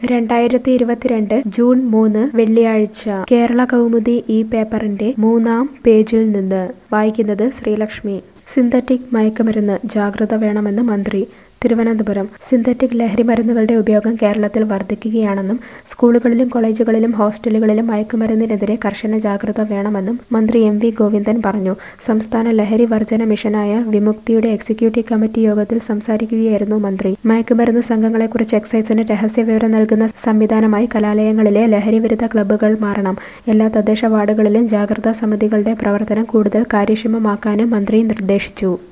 രണ്ടായിരത്തി ഇരുപത്തിരണ്ട് ജൂൺ മൂന്ന് വെള്ളിയാഴ്ച കേരള കൗമുദി ഈ പേപ്പറിന്റെ മൂന്നാം പേജിൽ നിന്ന് വായിക്കുന്നത് ശ്രീലക്ഷ്മി സിന്തറ്റിക് മയക്കുമരുന്ന് ജാഗ്രത വേണമെന്ന് മന്ത്രി തിരുവനന്തപുരം സിന്തറ്റിക് ലഹരി മരുന്നുകളുടെ ഉപയോഗം കേരളത്തിൽ വർദ്ധിക്കുകയാണെന്നും സ്കൂളുകളിലും കോളേജുകളിലും ഹോസ്റ്റലുകളിലും മയക്കുമരുന്നിനെതിരെ കർശന ജാഗ്രത വേണമെന്നും മന്ത്രി എം വി ഗോവിന്ദൻ പറഞ്ഞു സംസ്ഥാന ലഹരി വർജന മിഷനായ വിമുക്തിയുടെ എക്സിക്യൂട്ടീവ് കമ്മിറ്റി യോഗത്തിൽ സംസാരിക്കുകയായിരുന്നു മന്ത്രി മയക്കുമരുന്ന് സംഘങ്ങളെക്കുറിച്ച് എക്സൈസിന് രഹസ്യവിവരം നൽകുന്ന സംവിധാനമായി കലാലയങ്ങളിലെ ലഹരി വിരുദ്ധ ക്ലബ്ബുകൾ മാറണം എല്ലാ തദ്ദേശ വാർഡുകളിലും ജാഗ്രതാ സമിതികളുടെ പ്രവർത്തനം കൂടുതൽ കാര്യക്ഷമമാക്കാനും മന്ത്രി നിർദ്ദേശിച്ചു